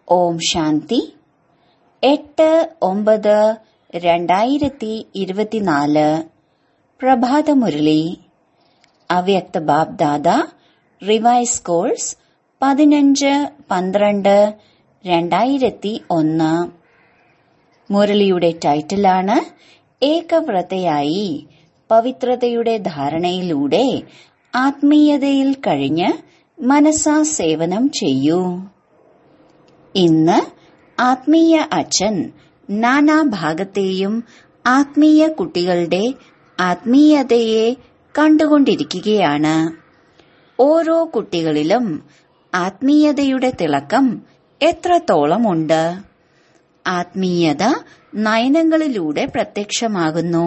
ഓം ശാന്തി എട്ട് ഒമ്പത് രണ്ടായിരത്തി ഇരുപത്തിനാല് പ്രഭാതമുരളി അവ്യക്ത ബാബ് ദാദ റിവൈസ് കോഴ്സ് പതിനഞ്ച് പന്ത്രണ്ട് രണ്ടായിരത്തി ഒന്ന് മുരളിയുടെ ടൈറ്റിലാണ് ഏകവ്രതയായി പവിത്രതയുടെ ധാരണയിലൂടെ ആത്മീയതയിൽ കഴിഞ്ഞ് മനസാ സേവനം ചെയ്യൂ ഇന്ന് ആത്മീയ അച്ഛൻ നാനാഭാഗത്തെയും ആത്മീയ കുട്ടികളുടെ ആത്മീയതയെ കണ്ടുകൊണ്ടിരിക്കുകയാണ് ഓരോ കുട്ടികളിലും ആത്മീയതയുടെ തിളക്കം എത്രത്തോളമുണ്ട് ആത്മീയത നയനങ്ങളിലൂടെ പ്രത്യക്ഷമാകുന്നു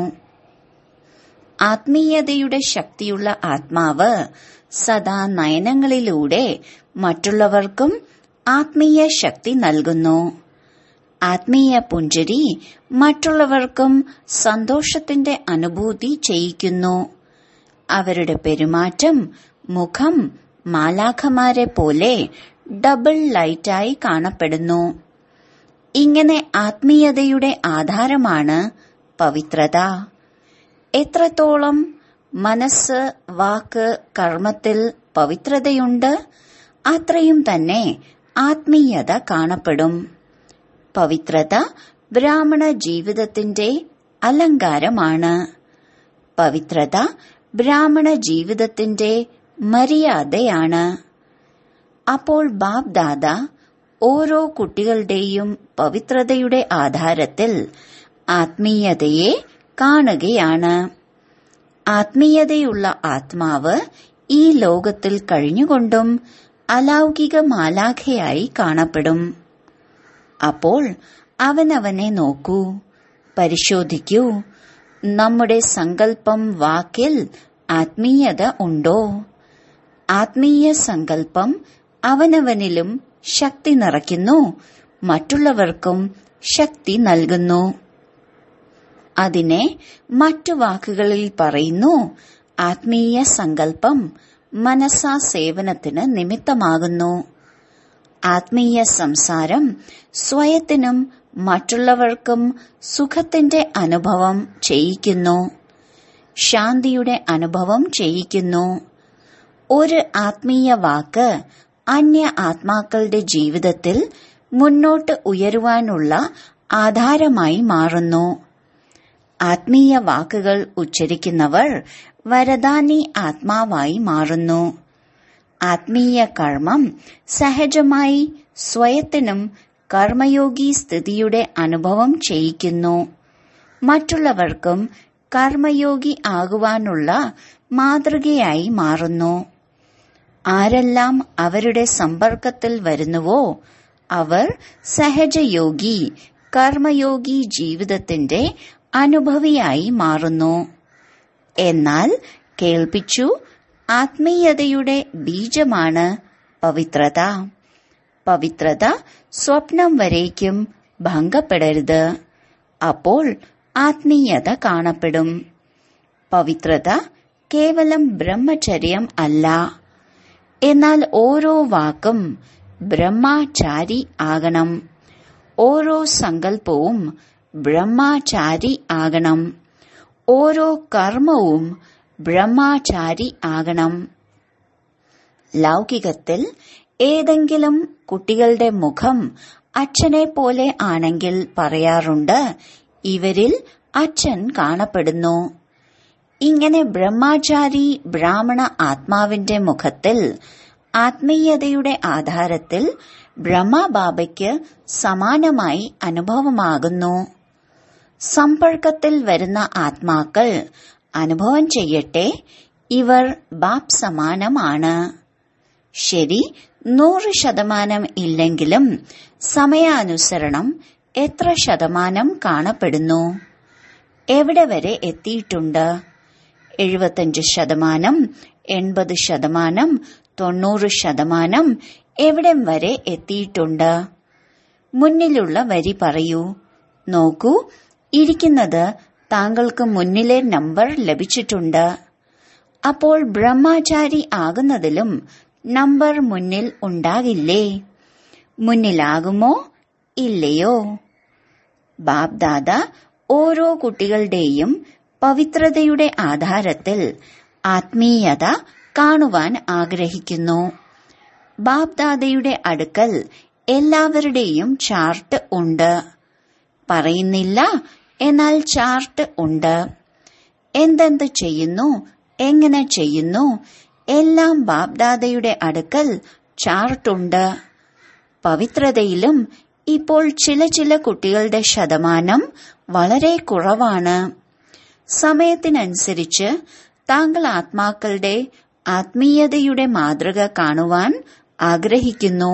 ആത്മീയതയുടെ ശക്തിയുള്ള ആത്മാവ് സദാ നയനങ്ങളിലൂടെ മറ്റുള്ളവർക്കും ആത്മീയ ശക്തി നൽകുന്നു ആത്മീയ പുഞ്ചരി മറ്റുള്ളവർക്കും സന്തോഷത്തിന്റെ അനുഭൂതി ചെയ്യിക്കുന്നു അവരുടെ പെരുമാറ്റം മുഖം മാലാഖമാരെ പോലെ ഡബിൾ ലൈറ്റായി കാണപ്പെടുന്നു ഇങ്ങനെ ആത്മീയതയുടെ ആധാരമാണ് പവിത്രത എത്രത്തോളം മനസ്സ് വാക്ക് കർമ്മത്തിൽ പവിത്രതയുണ്ട് അത്രയും തന്നെ ആത്മീയത കാണപ്പെടും പവിത്രത ബ്രാഹ്മണ ജീവിതത്തിന്റെ അലങ്കാരമാണ് പവിത്രത ബ്രാഹ്മണ ജീവിതത്തിന്റെ മര്യാദയാണ് അപ്പോൾ ബാബ് ദാദ ഓരോ കുട്ടികളുടെയും പവിത്രതയുടെ ആധാരത്തിൽ ആത്മീയതയെ കാണുകയാണ് ആത്മീയതയുള്ള ആത്മാവ് ഈ ലോകത്തിൽ കഴിഞ്ഞുകൊണ്ടും അലൗകിക മാലാഖയായി കാണപ്പെടും അപ്പോൾ അവനവനെ നോക്കൂ പരിശോധിക്കൂ നമ്മുടെ സങ്കല്പം വാക്കിൽ ആത്മീയത ഉണ്ടോ ആത്മീയ സങ്കല്പം അവനവനിലും ശക്തി നിറയ്ക്കുന്നു മറ്റുള്ളവർക്കും ശക്തി നൽകുന്നു അതിനെ മറ്റു വാക്കുകളിൽ പറയുന്നു ആത്മീയ സങ്കല്പം മനസാ സേവനത്തിന് നിമിത്തമാകുന്നു ആത്മീയ സംസാരം സ്വയത്തിനും മറ്റുള്ളവർക്കും സുഖത്തിന്റെ അനുഭവം ചെയ്യിക്കുന്നു ശാന്തിയുടെ അനുഭവം ചെയ്യിക്കുന്നു ഒരു ആത്മീയ വാക്ക് അന്യ ആത്മാക്കളുടെ ജീവിതത്തിൽ മുന്നോട്ട് ഉയരുവാനുള്ള ആധാരമായി മാറുന്നു ആത്മീയ വാക്കുകൾ ഉച്ചരിക്കുന്നവർ വരദാനി ആത്മാവായി മാറുന്നു ആത്മീയ കർമ്മം സഹജമായി സ്വയത്തിനും കർമ്മയോഗി സ്ഥിതിയുടെ അനുഭവം ചെയ്യിക്കുന്നു മറ്റുള്ളവർക്കും കർമ്മയോഗി ആകുവാനുള്ള മാതൃകയായി മാറുന്നു ആരെല്ലാം അവരുടെ സമ്പർക്കത്തിൽ വരുന്നുവോ അവർ സഹജയോഗി കർമ്മയോഗി ജീവിതത്തിന്റെ അനുഭവിയായി മാറുന്നു എന്നാൽ കേൾപ്പിച്ചു ആത്മീയതയുടെ ബീജമാണ് പവിത്രത പവിത്രത സ്വപ്നം വരേക്കും ഭംഗപ്പെടരുത് അപ്പോൾ ആത്മീയത കാണപ്പെടും പവിത്രത കേവലം ബ്രഹ്മചര്യം അല്ല എന്നാൽ ഓരോ വാക്കും ബ്രഹ്മചാരി ആകണം ഓരോ സങ്കല്പവും ബ്രഹ്മചാരി ആകണം ഓരോ കർമ്മവും ബ്രഹ്മചാരി ആകണം ലൗകികത്തിൽ ഏതെങ്കിലും കുട്ടികളുടെ മുഖം അച്ഛനെ പോലെ ആണെങ്കിൽ പറയാറുണ്ട് ഇവരിൽ അച്ഛൻ കാണപ്പെടുന്നു ഇങ്ങനെ ബ്രഹ്മചാരി ബ്രാഹ്മണ ആത്മാവിന്റെ മുഖത്തിൽ ആത്മീയതയുടെ ആധാരത്തിൽ ബ്രഹ്മബാബയ്ക്ക് സമാനമായി അനുഭവമാകുന്നു സമ്പർക്കത്തിൽ വരുന്ന ആത്മാക്കൾ അനുഭവം ചെയ്യട്ടെ ഇവർ ബാബ് സമാനമാണ് ശരി നൂറ് ശതമാനം ഇല്ലെങ്കിലും സമയാനുസരണം എത്ര ശതമാനം കാണപ്പെടുന്നു എവിടെ വരെ എത്തിയിട്ടുണ്ട് എഴുപത്തഞ്ച് ശതമാനം എൺപത് ശതമാനം തൊണ്ണൂറ് ശതമാനം എവിടം വരെ എത്തിയിട്ടുണ്ട് മുന്നിലുള്ള വരി പറയൂ നോക്കൂ ഇരിക്കുന്നത് താങ്കൾക്ക് മുന്നിലെ നമ്പർ ലഭിച്ചിട്ടുണ്ട് അപ്പോൾ ബ്രഹ്മചാരി ആകുന്നതിലും നമ്പർ മുന്നിൽ ഉണ്ടാകില്ലേ മുന്നിലാകുമോ ഇല്ലയോ ബാബ്ദാദ ഓരോ കുട്ടികളുടെയും പവിത്രതയുടെ ആധാരത്തിൽ ആത്മീയത കാണുവാൻ ആഗ്രഹിക്കുന്നു ബാബ്ദാദയുടെ അടുക്കൽ എല്ലാവരുടെയും ചാർട്ട് ഉണ്ട് പറയുന്നില്ല എന്നാൽ ചാർട്ട് ഉണ്ട് എന്തെന്ത് ചെയ്യുന്നു എങ്ങനെ ചെയ്യുന്നു എല്ലാം ബാബ്ദാദയുടെ അടുക്കൽ ചാർട്ടുണ്ട് പവിത്രതയിലും ഇപ്പോൾ ചില ചില കുട്ടികളുടെ ശതമാനം വളരെ കുറവാണ് സമയത്തിനനുസരിച്ച് താങ്കൾ ആത്മാക്കളുടെ ആത്മീയതയുടെ മാതൃക കാണുവാൻ ആഗ്രഹിക്കുന്നു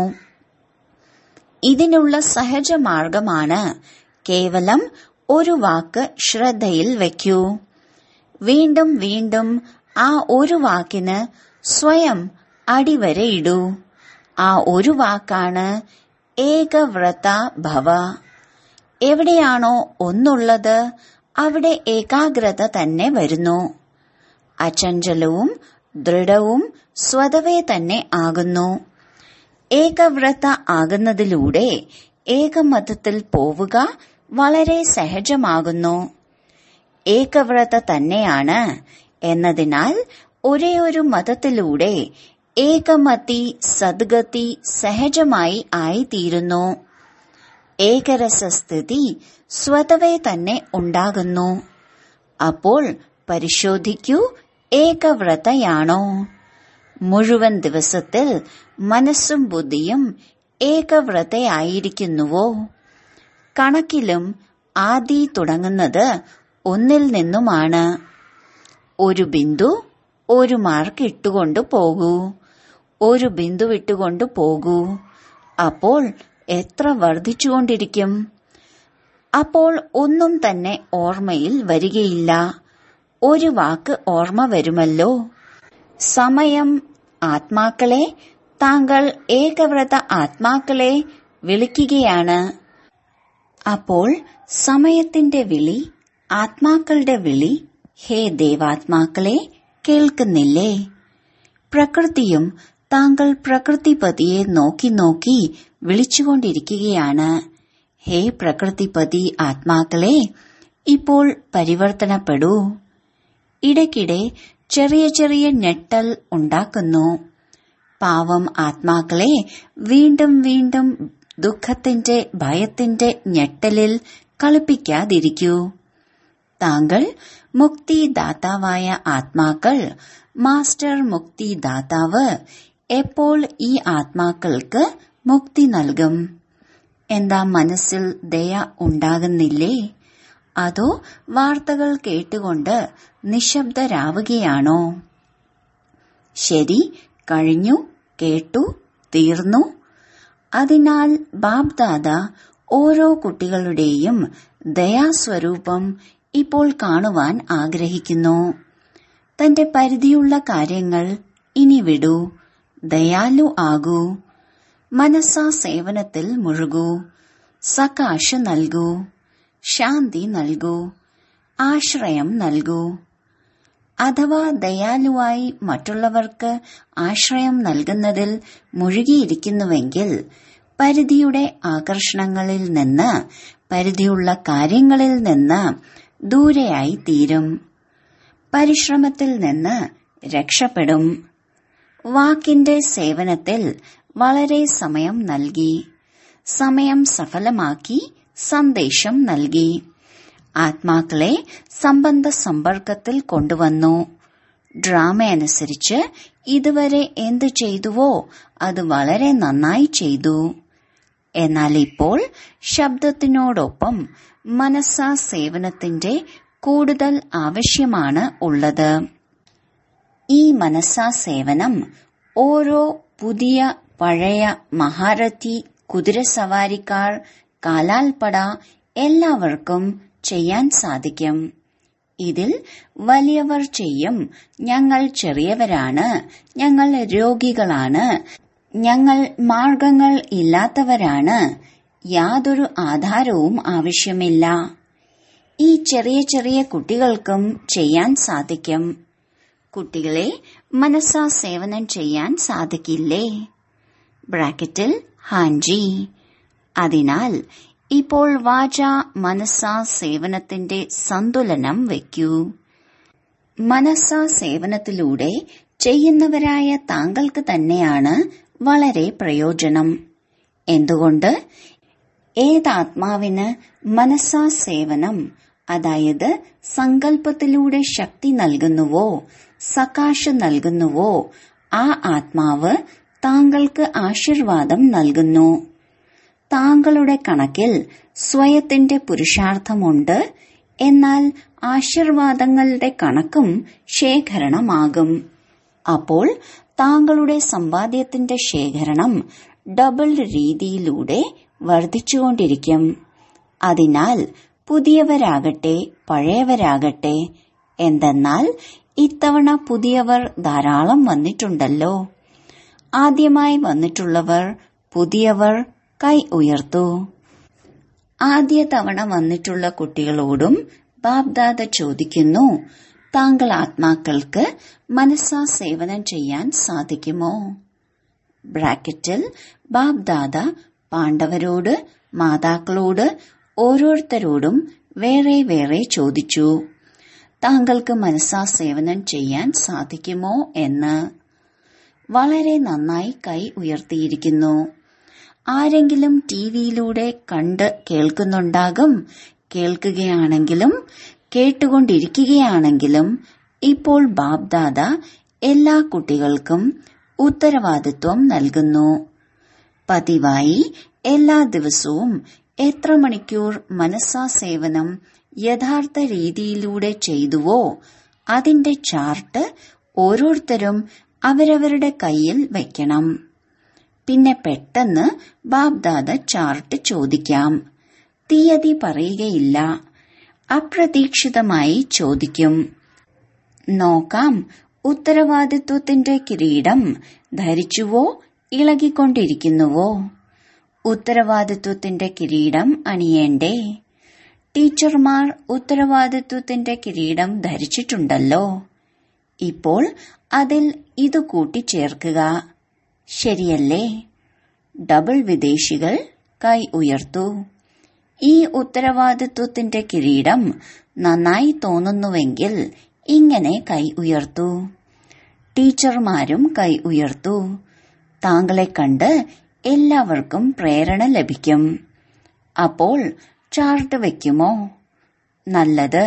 ഇതിനുള്ള സഹജ മാർഗമാണ് കേവലം ഒരു വാക്ക് ശ്രദ്ധയിൽ വയ്ക്കൂ വീണ്ടും വീണ്ടും ആ ഒരു വാക്കിന് സ്വയം അടിവരയിടൂ ആ ഒരു വാക്കാണ് ഏകവ്രത ഭവ എവിടെയാണോ ഒന്നുള്ളത് അവിടെ ഏകാഗ്രത തന്നെ വരുന്നു അചഞ്ചലവും ദൃഢവും സ്വതവേ തന്നെ ആകുന്നു ഏകവ്രത ആകുന്നതിലൂടെ ഏകമതത്തിൽ പോവുക വളരെ സഹജമാകുന്നു ഏകവ്രത തന്നെയാണ് എന്നതിനാൽ ഒരേ ഒരു മതത്തിലൂടെ ഏകമതി സദ്ഗതി സഹജമായി ആയിത്തീരുന്നു ഏകരസസ്ഥിതി സ്വതവേ തന്നെ ഉണ്ടാകുന്നു അപ്പോൾ പരിശോധിക്കൂ ഏകവ്രതയാണോ മുഴുവൻ ദിവസത്തിൽ മനസ്സും ബുദ്ധിയും ഏകവ്രതയായിരിക്കുന്നുവോ കണക്കിലും ആദി തുടങ്ങുന്നത് ഒന്നിൽ നിന്നുമാണ് ഒരു ബിന്ദു ഒരു മാർക്ക് ഇട്ടുകൊണ്ട് പോകൂ ഒരു ബിന്ദു ഇട്ടുകൊണ്ട് പോകൂ അപ്പോൾ എത്ര വർദ്ധിച്ചുകൊണ്ടിരിക്കും അപ്പോൾ ഒന്നും തന്നെ ഓർമ്മയിൽ വരികയില്ല ഒരു വാക്ക് ഓർമ്മ വരുമല്ലോ സമയം ആത്മാക്കളെ താങ്കൾ ഏകവ്രത ആത്മാക്കളെ വിളിക്കുകയാണ് അപ്പോൾ സമയത്തിന്റെ വിളി ആത്മാക്കളുടെ വിളി ഹേ ദേവാത്മാക്കളെ കേൾക്കുന്നില്ലേ പ്രകൃതിയും താങ്കൾ പ്രകൃതിപതിയെ നോക്കി നോക്കി വിളിച്ചുകൊണ്ടിരിക്കുകയാണ് ഹേ പ്രകൃതിപതി ആത്മാക്കളെ ഇപ്പോൾ പരിവർത്തനപ്പെടൂ ഇടയ്ക്കിടെ ചെറിയ ചെറിയ ഞെട്ടൽ ഉണ്ടാക്കുന്നു പാവം ആത്മാക്കളെ വീണ്ടും വീണ്ടും ദുഃഖത്തിന്റെ ഭയത്തിന്റെ ഞെട്ടലിൽ കളിപ്പിക്കാതിരിക്കൂ താങ്കൾ മുക്തിദാതാവായ ആത്മാക്കൾ മാസ്റ്റർ മുക്തിദാതാവ് എപ്പോൾ ഈ ആത്മാക്കൾക്ക് മുക്തി നൽകും എന്താ മനസ്സിൽ ദയ ഉണ്ടാകുന്നില്ലേ അതോ വാർത്തകൾ കേട്ടുകൊണ്ട് നിശബ്ദരാവുകയാണോ ശരി കഴിഞ്ഞു കേട്ടു തീർന്നു അതിനാൽ ബാബ്ദാദ ഓരോ കുട്ടികളുടെയും ദയാസ്വരൂപം ഇപ്പോൾ കാണുവാൻ ആഗ്രഹിക്കുന്നു തന്റെ പരിധിയുള്ള കാര്യങ്ങൾ ഇനി വിടൂ ദയാലു ആകൂ മനസ്സാ സേവനത്തിൽ മുഴുകൂ സകാശ് നൽകൂ ശാന്തി നൽകൂ ആശ്രയം നൽകൂ അഥവാ ദയാലുവായി മറ്റുള്ളവർക്ക് ആശ്രയം നൽകുന്നതിൽ മുഴുകിയിരിക്കുന്നുവെങ്കിൽ പരിധിയുടെ ആകർഷണങ്ങളിൽ നിന്ന് പരിധിയുള്ള കാര്യങ്ങളിൽ നിന്ന് ദൂരെയായി തീരും പരിശ്രമത്തിൽ നിന്ന് രക്ഷപ്പെടും വാക്കിന്റെ സേവനത്തിൽ വളരെ സമയം നൽകി സമയം സഫലമാക്കി സന്ദേശം നൽകി ആത്മാക്കളെ സംബന്ധ സമ്പർക്കത്തിൽ കൊണ്ടുവന്നു ഡ്രാമ അനുസരിച്ച് ഇതുവരെ എന്തു ചെയ്തുവോ അത് വളരെ നന്നായി ചെയ്തു എന്നാൽ ഇപ്പോൾ ശബ്ദത്തിനോടൊപ്പം മനസ്സാ സേവനത്തിന്റെ കൂടുതൽ ആവശ്യമാണ് ഉള്ളത് ഈ മനസ്സാ സേവനം ഓരോ പുതിയ പഴയ മഹാരഥി കുതിരസവാരിക്കാർ കാലാൽപ്പട എല്ലാവർക്കും ചെയ്യാൻ സാധിക്കും ഇതിൽ വലിയവർ ചെയ്യും ഞങ്ങൾ ചെറിയവരാണ് ഞങ്ങൾ രോഗികളാണ് ഞങ്ങൾ മാർഗങ്ങൾ ഇല്ലാത്തവരാണ് യാതൊരു ആധാരവും ആവശ്യമില്ല ഈ ചെറിയ ചെറിയ കുട്ടികൾക്കും ചെയ്യാൻ സാധിക്കും കുട്ടികളെ മനസ്സാ സേവനം ചെയ്യാൻ സാധിക്കില്ലേ ബ്രാക്കറ്റിൽ ഹാൻജി അതിനാൽ ഇപ്പോൾ വാച മനസ്സ സേവനത്തിന്റെ സന്തുലനം വയ്ക്കൂ മനസ്സ സേവനത്തിലൂടെ ചെയ്യുന്നവരായ താങ്കൾക്ക് തന്നെയാണ് വളരെ പ്രയോജനം എന്തുകൊണ്ട് ഏതാത്മാവിന് മനസ്സാ സേവനം അതായത് സങ്കല്പത്തിലൂടെ ശക്തി നൽകുന്നുവോ സകാശ് നൽകുന്നുവോ ആ ആത്മാവ് താങ്കൾക്ക് ആശീർവാദം നൽകുന്നു താങ്കളുടെ കണക്കിൽ സ്വയത്തിന്റെ പുരുഷാർത്ഥമുണ്ട് എന്നാൽ ആശീർവാദങ്ങളുടെ കണക്കും ശേഖരണമാകും അപ്പോൾ താങ്കളുടെ സമ്പാദ്യത്തിന്റെ ശേഖരണം ഡബിൾ രീതിയിലൂടെ വർദ്ധിച്ചുകൊണ്ടിരിക്കും അതിനാൽ പുതിയവരാകട്ടെ പഴയവരാകട്ടെ എന്തെന്നാൽ ഇത്തവണ പുതിയവർ ധാരാളം വന്നിട്ടുണ്ടല്ലോ ആദ്യമായി വന്നിട്ടുള്ളവർ പുതിയവർ കൈ ഉയർത്തു ആദ്യ തവണ വന്നിട്ടുള്ള കുട്ടികളോടും ബാബ്ദാദ ചോദിക്കുന്നു താങ്കൾ ആത്മാക്കൾക്ക് മനസ്സാ സേവനം ചെയ്യാൻ സാധിക്കുമോ ബ്രാക്കറ്റിൽ ബാബ്ദാദ പാണ്ഡവരോട് മാതാക്കളോട് ഓരോരുത്തരോടും വേറെ വേറെ ചോദിച്ചു താങ്കൾക്ക് മനസ്സാ സേവനം ചെയ്യാൻ സാധിക്കുമോ എന്ന് വളരെ നന്നായി കൈ ഉയർത്തിയിരിക്കുന്നു ആരെങ്കിലും ടിവിയിലൂടെ കണ്ട് കേൾക്കുന്നുണ്ടാകും കേൾക്കുകയാണെങ്കിലും കേട്ടുകൊണ്ടിരിക്കുകയാണെങ്കിലും ഇപ്പോൾ ബാബ്ദാദ എല്ലാ കുട്ടികൾക്കും ഉത്തരവാദിത്വം നൽകുന്നു പതിവായി എല്ലാ ദിവസവും എത്ര മണിക്കൂർ മനസ്സാ സേവനം യഥാർത്ഥ രീതിയിലൂടെ ചെയ്തുവോ അതിന്റെ ചാർട്ട് ഓരോരുത്തരും അവരവരുടെ കയ്യിൽ വയ്ക്കണം പിന്നെ പെട്ടെന്ന് ബാബ്ദാദ ചാർട്ട് ചോദിക്കാം തീയതി പറയുകയില്ല അപ്രതീക്ഷിതമായി ചോദിക്കും നോക്കാം ഉത്തരവാദിത്വത്തിന്റെ കിരീടം ധരിച്ചുവോ ഇളകിക്കൊണ്ടിരിക്കുന്നുവോ ഉത്തരവാദിത്വത്തിന്റെ കിരീടം അണിയേണ്ടേ ടീച്ചർമാർ ഉത്തരവാദിത്വത്തിന്റെ കിരീടം ധരിച്ചിട്ടുണ്ടല്ലോ ഇപ്പോൾ അതിൽ ഇത് കൂട്ടിച്ചേർക്കുക ശരിയല്ലേ ഡബിൾ വിദേശികൾ കൈ ഉയർത്തു ഈ ഉത്തരവാദിത്വത്തിന്റെ കിരീടം നന്നായി തോന്നുന്നുവെങ്കിൽ ഇങ്ങനെ കൈ ഉയർത്തു ടീച്ചർമാരും കൈ ഉയർത്തു താങ്കളെ കണ്ട് എല്ലാവർക്കും പ്രേരണ ലഭിക്കും അപ്പോൾ ചാർട്ട് വെക്കുമോ നല്ലത്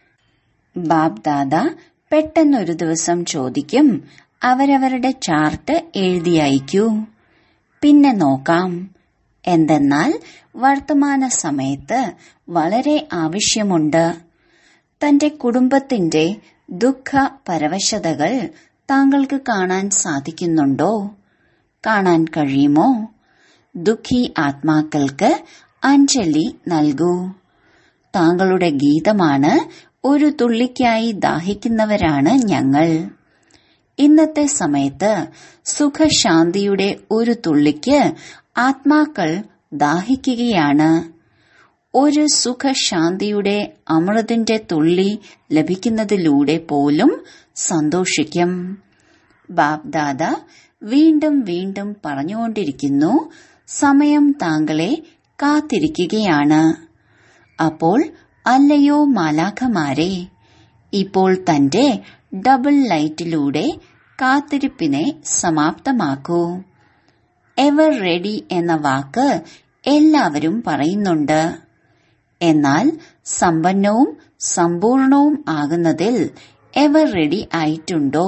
ബാബ്ദാദ പെട്ടെന്നൊരു ദിവസം ചോദിക്കും അവരവരുടെ ചാർട്ട് എഴുതി അയക്കൂ പിന്നെ നോക്കാം എന്തെന്നാൽ വർത്തമാന സമയത്ത് വളരെ ആവശ്യമുണ്ട് തന്റെ കുടുംബത്തിന്റെ ദുഃഖ പരവശതകൾ താങ്കൾക്ക് കാണാൻ സാധിക്കുന്നുണ്ടോ കാണാൻ കഴിയുമോ ദുഃഖി ആത്മാക്കൾക്ക് അഞ്ജലി നൽകൂ താങ്കളുടെ ഗീതമാണ് ഒരു തുള്ളിക്കായി ദാഹിക്കുന്നവരാണ് ഞങ്ങൾ ഇന്നത്തെ സമയത്ത് സുഖശാന്തിയുടെ ഒരു തുള്ളിക്ക് ആത്മാക്കൾ ദാഹിക്കുകയാണ് ഒരു സുഖശാന്തിയുടെ അമൃതിന്റെ തുള്ളി ലഭിക്കുന്നതിലൂടെ പോലും സന്തോഷിക്കും ബാബ്ദാദ വീണ്ടും വീണ്ടും പറഞ്ഞുകൊണ്ടിരിക്കുന്നു സമയം താങ്കളെ കാത്തിരിക്കുകയാണ് അപ്പോൾ അല്ലയോ മാലാഖമാരെ ഇപ്പോൾ തന്റെ ഡബിൾ ലൈറ്റിലൂടെ കാത്തിരിപ്പിനെ സമാപ്തമാക്കൂ എവർ റെഡി എന്ന വാക്ക് എല്ലാവരും പറയുന്നുണ്ട് എന്നാൽ സമ്പന്നവും സമ്പൂർണവും ആകുന്നതിൽ എവർ റെഡി ആയിട്ടുണ്ടോ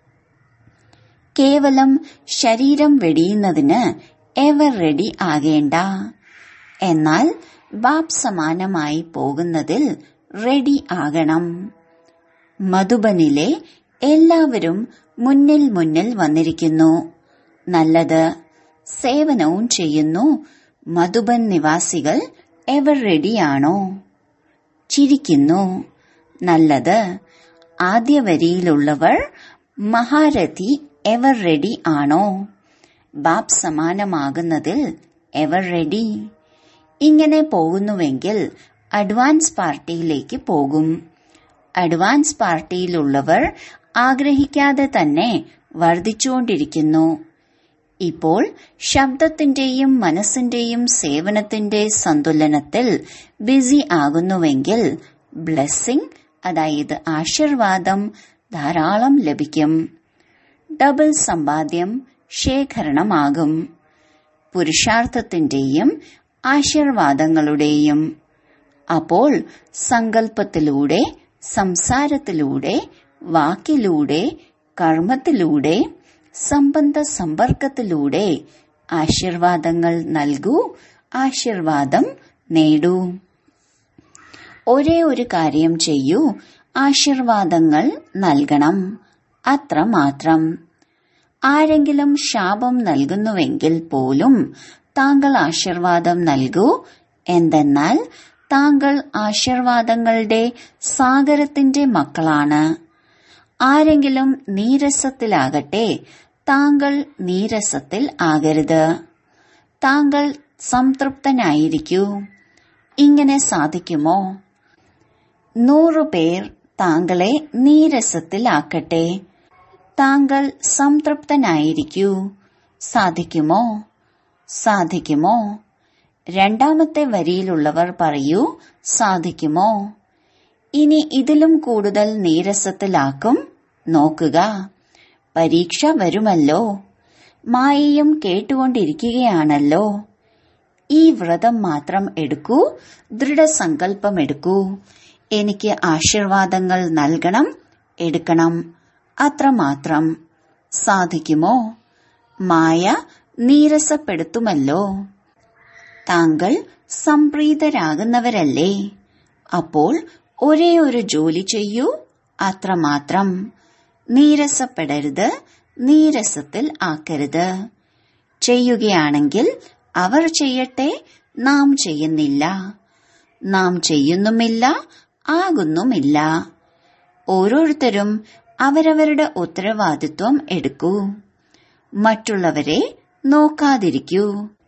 കേവലം ശരീരം വെടിയുന്നതിന് എവർ റെഡി ആകേണ്ട എന്നാൽ ബാബ് സമാനമായി പോകുന്നതിൽ റെഡി ആകണം മധുബനിലെ എല്ലാവരും മുന്നിൽ മുന്നിൽ വന്നിരിക്കുന്നു നല്ലത് സേവനവും ചെയ്യുന്നു മധുബൻ നിവാസികൾ എവർ റെഡിയാണോ ചിരിക്കുന്നു നല്ലത് ആദ്യ വരിയിലുള്ളവർ മഹാരഥി എവർ റെഡി ആണോ ബാബ് സമാനമാകുന്നതിൽ എവർ റെഡി ഇങ്ങനെ പോകുന്നുവെങ്കിൽ അഡ്വാൻസ് പാർട്ടിയിലേക്ക് പോകും അഡ്വാൻസ് പാർട്ടിയിലുള്ളവർ ആഗ്രഹിക്കാതെ തന്നെ വർദ്ധിച്ചുകൊണ്ടിരിക്കുന്നു ഇപ്പോൾ ശബ്ദത്തിന്റെയും മനസ്സിന്റെയും സേവനത്തിന്റെ സന്തുലനത്തിൽ ബിസി ആകുന്നുവെങ്കിൽ ബ്ലെസ്സിംഗ് അതായത് ആശീർവാദം ധാരാളം ലഭിക്കും ഡബിൾ സമ്പാദ്യം ശേഖരണമാകും പുരുഷാർത്ഥത്തിന്റെയും ആശീർവാദങ്ങളുടെയും അപ്പോൾ സങ്കല്പത്തിലൂടെ സംസാരത്തിലൂടെ വാക്കിലൂടെ കർമ്മത്തിലൂടെ സംബന്ധ സമ്പർക്കത്തിലൂടെ ആശീർവാദങ്ങൾ നൽകൂ ആശീർവാദം നേടൂ ഒരേ ഒരു കാര്യം ചെയ്യൂ ആശീർവാദങ്ങൾ നൽകണം അത്രമാത്രം ആരെങ്കിലും ശാപം നൽകുന്നുവെങ്കിൽ പോലും താങ്കൾ ആശീർവാദം നൽകൂ എന്തെന്നാൽ താങ്കൾ ആശീർവാദങ്ങളുടെ സാഗരത്തിന്റെ മക്കളാണ് ആരെങ്കിലും നീരസത്തിലാകട്ടെ താങ്കൾ നീരസത്തിൽ ആകരുത് താങ്കൾ സംതൃപ്തനായിരിക്കൂ ഇങ്ങനെ സാധിക്കുമോ നൂറു പേർ താങ്കളെ നീരസത്തിലാക്കട്ടെ താങ്കൾ സംതൃപ്തനായിരിക്കൂ സാധിക്കുമോ സാധിക്കുമോ രണ്ടാമത്തെ വരിയിലുള്ളവർ പറയൂ സാധിക്കുമോ ഇനി ഇതിലും കൂടുതൽ നീരസത്തിലാക്കും നോക്കുക പരീക്ഷ വരുമല്ലോ മായയും കേട്ടുകൊണ്ടിരിക്കുകയാണല്ലോ ഈ വ്രതം മാത്രം എടുക്കൂ ദൃഢസങ്കല്പം എടുക്കൂ എനിക്ക് ആശീർവാദങ്ങൾ നൽകണം എടുക്കണം അത്രമാത്രം സാധിക്കുമോ മായ നീരസപ്പെടുത്തുമല്ലോ താങ്കൾ സംപ്രീതരാകുന്നവരല്ലേ അപ്പോൾ ഒരേ ഒരു ജോലി ചെയ്യൂ അത്രമാത്രം നീരസപ്പെടരുത് നീരസത്തിൽ ആക്കരുത് ചെയ്യുകയാണെങ്കിൽ അവർ ചെയ്യട്ടെ നാം ചെയ്യുന്നില്ല നാം ചെയ്യുന്നുമില്ല ആകുന്നുമില്ല ഓരോരുത്തരും അവരവരുടെ ഉത്തരവാദിത്വം എടുക്കൂ മറ്റുള്ളവരെ നോക്കാതിരിക്കൂ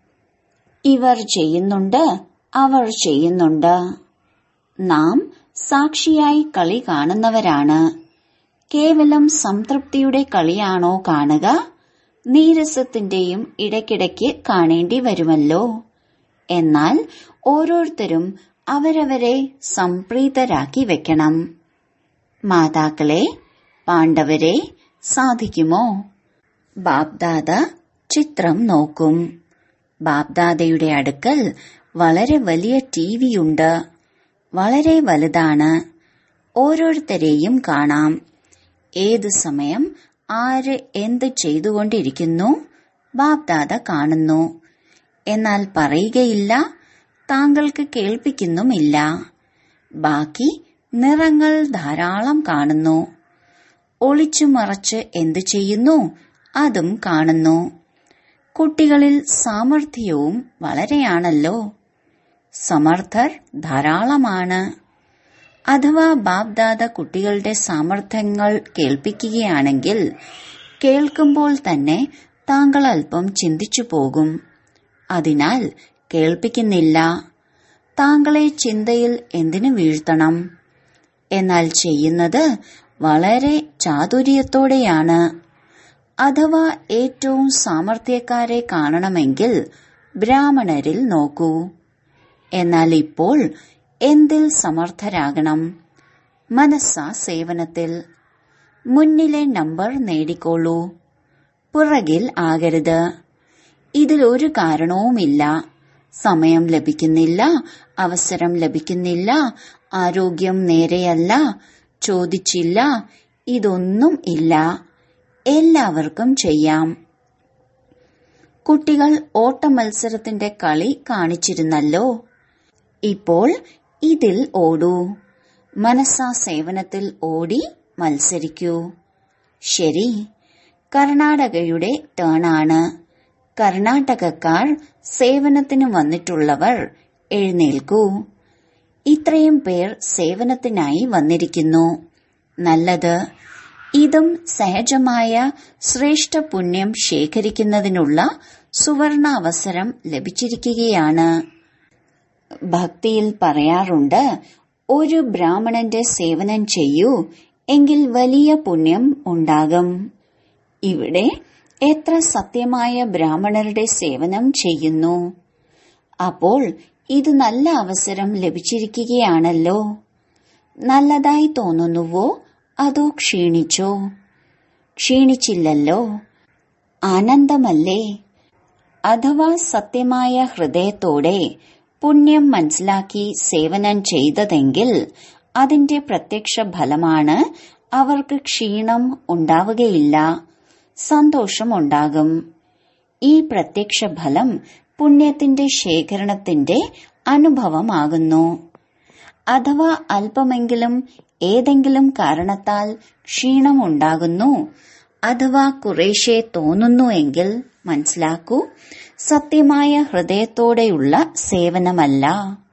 ഇവർ ചെയ്യുന്നുണ്ട് അവർ ചെയ്യുന്നുണ്ട് നാം സാക്ഷിയായി കളി കാണുന്നവരാണ് കേവലം സംതൃപ്തിയുടെ കളിയാണോ കാണുക നീരസത്തിന്റെയും ഇടയ്ക്കിടയ്ക്ക് കാണേണ്ടി വരുമല്ലോ എന്നാൽ ഓരോരുത്തരും അവരവരെ സംപ്രീതരാക്കി വെക്കണം മാതാക്കളെ പാണ്ഡവരെ സാധിക്കുമോ ബാബ്ദാദ ചിത്രം നോക്കും ബാബ്ദാദയുടെ അടുക്കൽ വളരെ വലിയ ടിവിയുണ്ട് വളരെ വലുതാണ് ഓരോരുത്തരെയും കാണാം ഏതു സമയം ആര് എന്ത് ചെയ്തുകൊണ്ടിരിക്കുന്നു ബാബ്ദാദ കാണുന്നു എന്നാൽ പറയുകയില്ല താങ്കൾക്ക് കേൾപ്പിക്കുന്നുമില്ല ബാക്കി നിറങ്ങൾ ധാരാളം കാണുന്നു ഒളിച്ചു മറച്ച് എന്തു ചെയ്യുന്നു അതും കാണുന്നു കുട്ടികളിൽ സാമർഥ്യവും വളരെയാണല്ലോ സമർത്ഥർ ധാരാളമാണ് അഥവാ ബാബ്ദാദ കുട്ടികളുടെ സാമർഥ്യങ്ങൾ കേൾപ്പിക്കുകയാണെങ്കിൽ കേൾക്കുമ്പോൾ തന്നെ താങ്കൾ അല്പം ചിന്തിച്ചു പോകും അതിനാൽ കേൾപ്പിക്കുന്നില്ല താങ്കളെ ചിന്തയിൽ എന്തിനു വീഴ്ത്തണം എന്നാൽ ചെയ്യുന്നത് വളരെ ചാതുര്യത്തോടെയാണ് അഥവാ ഏറ്റവും സാമർഥ്യക്കാരെ കാണണമെങ്കിൽ ബ്രാഹ്മണരിൽ നോക്കൂ എന്നാൽ ഇപ്പോൾ എന്തിൽ സമർത്ഥരാകണം മനസ്സാ സേവനത്തിൽ മുന്നിലെ നമ്പർ നേടിക്കോളൂ പുറകിൽ ആകരുത് ഇതിൽ ഒരു കാരണവുമില്ല സമയം ലഭിക്കുന്നില്ല അവസരം ലഭിക്കുന്നില്ല ആരോഗ്യം നേരെയല്ല ചോദിച്ചില്ല ഇതൊന്നും ഇല്ല എല്ലാവർക്കും ചെയ്യാം കുട്ടികൾ ഓട്ട മത്സരത്തിന്റെ കളി കാണിച്ചിരുന്നല്ലോ ഇപ്പോൾ ഇതിൽ ഓടൂ മനസ്സാ സേവനത്തിൽ ഓടി മത്സരിക്കൂ ശരി കർണാടകയുടെ ടേണാണ് കർണാടകക്കാർ സേവനത്തിന് വന്നിട്ടുള്ളവർ എഴുന്നേൽക്കൂ ഇത്രയും പേർ സേവനത്തിനായി വന്നിരിക്കുന്നു നല്ലത് ഇതും സഹജമായ ശ്രേഷ്ഠ പുണ്യം ശേഖരിക്കുന്നതിനുള്ള സുവർണ അവസരം ലഭിച്ചിരിക്കുകയാണ് ഭക്തിയിൽ പറയാറുണ്ട് ഒരു ബ്രാഹ്മണന്റെ സേവനം ചെയ്യൂ എങ്കിൽ വലിയ പുണ്യം ഉണ്ടാകും ഇവിടെ എത്ര സത്യമായ ബ്രാഹ്മണരുടെ സേവനം ചെയ്യുന്നു അപ്പോൾ ഇത് നല്ല അവസരം ലഭിച്ചിരിക്കുകയാണല്ലോ നല്ലതായി തോന്നുന്നുവോ അതോ ക്ഷീണിച്ചോ ക്ഷീണിച്ചില്ലല്ലോ ആനന്ദമല്ലേ അഥവാ സത്യമായ ഹൃദയത്തോടെ പുണ്യം മനസ്സിലാക്കി സേവനം ചെയ്തതെങ്കിൽ അതിന്റെ പ്രത്യക്ഷ ഫലമാണ് അവർക്ക് ക്ഷീണം ഉണ്ടാവുകയില്ല സന്തോഷമുണ്ടാകും ഈ പ്രത്യക്ഷ ഫലം പുണ്യത്തിന്റെ ശേഖരണത്തിന്റെ അനുഭവമാകുന്നു അഥവാ അല്പമെങ്കിലും ഏതെങ്കിലും കാരണത്താൽ ക്ഷീണമുണ്ടാകുന്നു അഥവാ കുറേശ്ശെ തോന്നുന്നുവെങ്കിൽ മനസ്സിലാക്കൂ സത്യമായ ഹൃദയത്തോടെയുള്ള സേവനമല്ല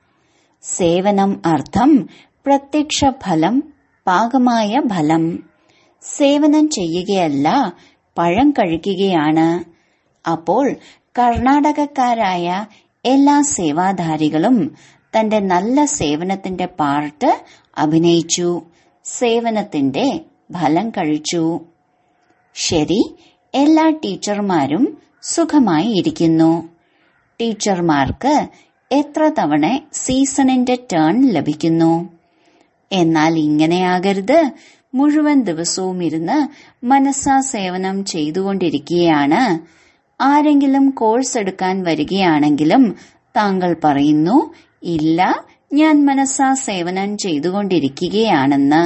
സേവനം അർത്ഥം പ്രത്യക്ഷ ഫലം പാകമായ ഫലം സേവനം ചെയ്യുകയല്ല പഴം കഴിക്കുകയാണ് അപ്പോൾ കർണാടകക്കാരായ എല്ലാ സേവാധാരികളും തന്റെ നല്ല സേവനത്തിന്റെ പാർട്ട് അഭിനയിച്ചു സേവനത്തിന്റെ ഫലം കഴിച്ചു ശരി എല്ലാ ടീച്ചർമാരും സുഖമായി ഇരിക്കുന്നു ടീച്ചർമാർക്ക് എത്ര തവണ സീസണിന്റെ ടേൺ ലഭിക്കുന്നു എന്നാൽ ഇങ്ങനെയാകരുത് മുഴുവൻ ദിവസവും ഇരുന്ന് മനസ്സാ സേവനം ചെയ്തുകൊണ്ടിരിക്കുകയാണ് ആരെങ്കിലും കോഴ്സ് എടുക്കാൻ വരികയാണെങ്കിലും താങ്കൾ പറയുന്നു ഇല്ല ഞാൻ മനസ്സാ സേവനം ചെയ്തുകൊണ്ടിരിക്കുകയാണെന്ന്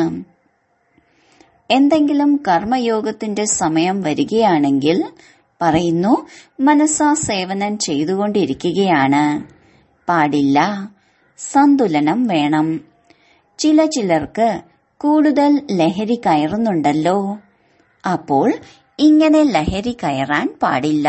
എന്തെങ്കിലും കർമ്മയോഗത്തിന്റെ സമയം വരികയാണെങ്കിൽ പറയുന്നു മനസ്സാ സേവനം ചെയ്തുകൊണ്ടിരിക്കുകയാണ് പാടില്ല സന്തുലനം വേണം ചില ചിലർക്ക് കൂടുതൽ ലഹരി കയറുന്നുണ്ടല്ലോ അപ്പോൾ ഇങ്ങനെ ലഹരി കയറാൻ പാടില്ല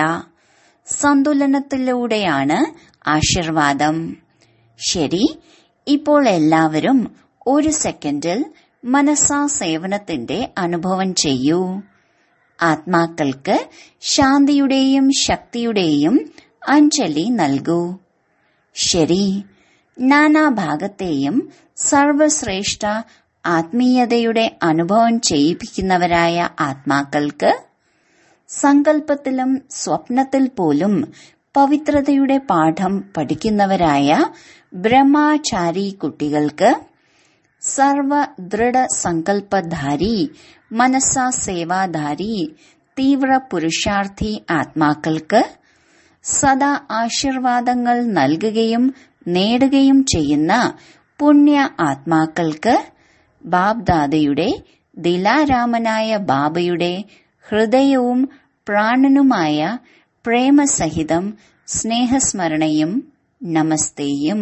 സന്തുലനത്തിലൂടെയാണ് ആശീർവാദം ശരി ഇപ്പോൾ എല്ലാവരും ഒരു സെക്കൻഡിൽ മനസ്സാ സേവനത്തിന്റെ അനുഭവം ചെയ്യൂ ആത്മാക്കൾക്ക് ശാന്തിയുടെയും ശക്തിയുടെയും അഞ്ജലി നൽകൂ ശരി നാനാഭാഗത്തെയും സർവശ്രേഷ്ഠ ആത്മീയതയുടെ അനുഭവം ചെയ്യിപ്പിക്കുന്നവരായ ആത്മാക്കൾക്ക് സങ്കല്പത്തിലും സ്വപ്നത്തിൽ പോലും പവിത്രതയുടെ പാഠം പഠിക്കുന്നവരായ ബ്രഹ്മാചാരി കുട്ടികൾക്ക് സർവ ദൃഢ സങ്കല്പധാരി മനസ്സാ സേവാധാരി തീവ്ര പുരുഷാർത്ഥി ആത്മാക്കൾക്ക് സദാ ആശീർവാദങ്ങൾ നൽകുകയും നേടുകയും ചെയ്യുന്ന പുണ്യ ആത്മാക്കൾക്ക് ബാബ്ദാദയുടെ ദിലാരാമനായ ബാബയുടെ ഹൃദയവും പ്രാണനുമായ പ്രേമസഹിതം സ്നേഹസ്മരണയും നമസ്തേയും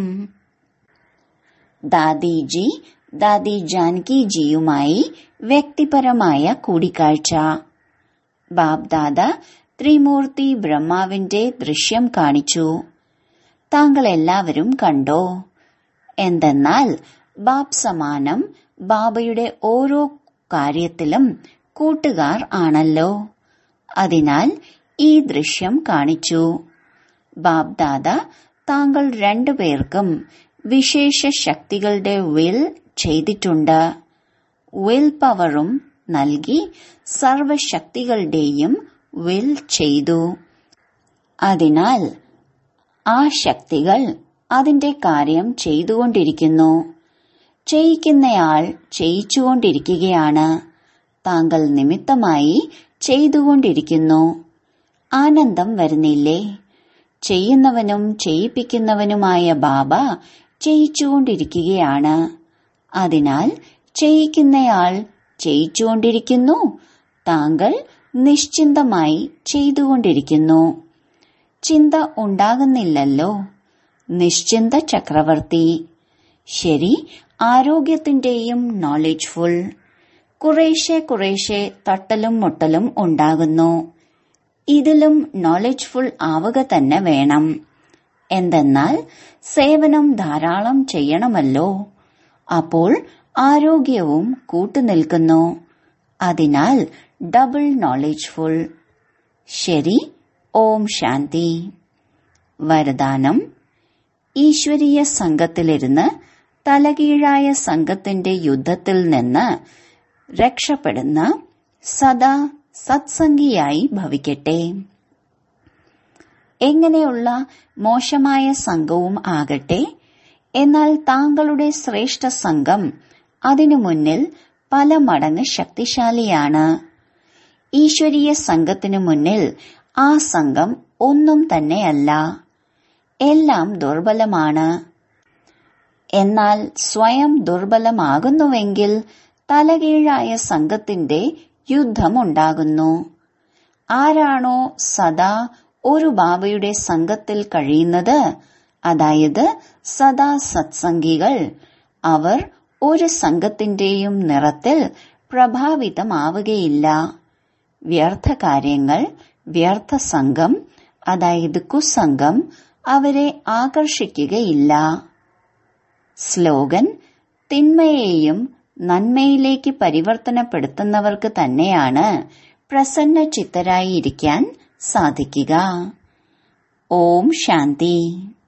ദാദിജി ദാദി ജാനകിജിയുമായി വ്യക്തിപരമായ കൂടിക്കാഴ്ച ബാബ്ദാദ ത്രിമൂർത്തി ബ്രഹ്മാവിന്റെ ദൃശ്യം കാണിച്ചു താങ്കൾ എല്ലാവരും കണ്ടോ എന്തെന്നാൽ ബാബ് സമാനം ബാബയുടെ ഓരോ കാര്യത്തിലും കൂട്ടുകാർ ആണല്ലോ അതിനാൽ ഈ ദൃശ്യം കാണിച്ചു ബാബ്ദാദ താങ്കൾ രണ്ടുപേർക്കും വിശേഷ ശക്തികളുടെ വിൽ ചെയ്തിട്ടുണ്ട് വിൽ പവറും നൽകി സർവശക്തികളുടെയും വിൽ ചെയ്തു അതിനാൽ ആ ശക്തികൾ അതിന്റെ കാര്യം ചെയ്തുകൊണ്ടിരിക്കുന്നു ചെയ്യിക്കുന്നയാൾ ചെയ്യിച്ചുകൊണ്ടിരിക്കുകയാണ് താങ്കൾ നിമിത്തമായി ചെയ്തുകൊണ്ടിരിക്കുന്നു ആനന്ദം വരുന്നില്ലേ ചെയ്യുന്നവനും ചെയ്യിപ്പിക്കുന്നവനുമായ ബാബ ചെയ്യിച്ചുകൊണ്ടിരിക്കുകയാണ് അതിനാൽ ചെയ്യിക്കുന്നയാൾ ചെയ്യിച്ചുകൊണ്ടിരിക്കുന്നു താങ്കൾ നിശ്ചിന്തമായി ചെയ്തുകൊണ്ടിരിക്കുന്നു ചിന്ത ഉണ്ടാകുന്നില്ലല്ലോ നിശ്ചിന്ത ചക്രവർത്തി ശരി ആരോഗ്യത്തിന്റെയും നോളജ്ഫുൾ കുറേശ്ശെ കുറേശ്ശെ തട്ടലും മുട്ടലും ഉണ്ടാകുന്നു ഇതിലും നോളജ്ഫുൾ ആവുക തന്നെ വേണം എന്തെന്നാൽ സേവനം ധാരാളം ചെയ്യണമല്ലോ അപ്പോൾ ആരോഗ്യവും കൂട്ടുനിൽക്കുന്നു അതിനാൽ ഡബിൾ നോളജ്ഫുൾ ശരി ഓം ശാന്തി വരദാനം ഈശ്വരീയ സംഘത്തിലിരുന്ന് തലകീഴായ സംഘത്തിന്റെ യുദ്ധത്തിൽ നിന്ന് രക്ഷപ്പെടുന്ന സദാ സത്സംഗിയായി ഭവിക്കട്ടെ എങ്ങനെയുള്ള മോശമായ സംഘവും ആകട്ടെ എന്നാൽ താങ്കളുടെ ശ്രേഷ്ഠ സംഘം അതിനു മുന്നിൽ പല മടങ്ങ് ശക്തിശാലിയാണ് ഈശ്വരീയ സംഘത്തിനു മുന്നിൽ ആ സംഘം ഒന്നും തന്നെയല്ല എല്ലാം ദുർബലമാണ് എന്നാൽ സ്വയം ദുർബലമാകുന്നുവെങ്കിൽ തലകീഴായ സംഘത്തിന്റെ യുദ്ധമുണ്ടാകുന്നു ആരാണോ സദാ ഒരു ബാബയുടെ സംഘത്തിൽ കഴിയുന്നത് അതായത് സദാ സത്സംഗികൾ അവർ ഒരു സംഘത്തിന്റെയും നിറത്തിൽ പ്രഭാവിതമാവുകയില്ല വ്യർത്ഥ കാര്യങ്ങൾ വ്യർത്ഥ സംഘം അതായത് കുസംഘം അവരെ ആകർഷിക്കുകയില്ല സ്ലോഗൻ തിന്മയെയും നന്മയിലേക്ക് പരിവർത്തനപ്പെടുത്തുന്നവർക്ക് തന്നെയാണ് പ്രസന്ന ചിത്തരായി ഇരിക്കാൻ സാധിക്കുക ഓം ശാന്തി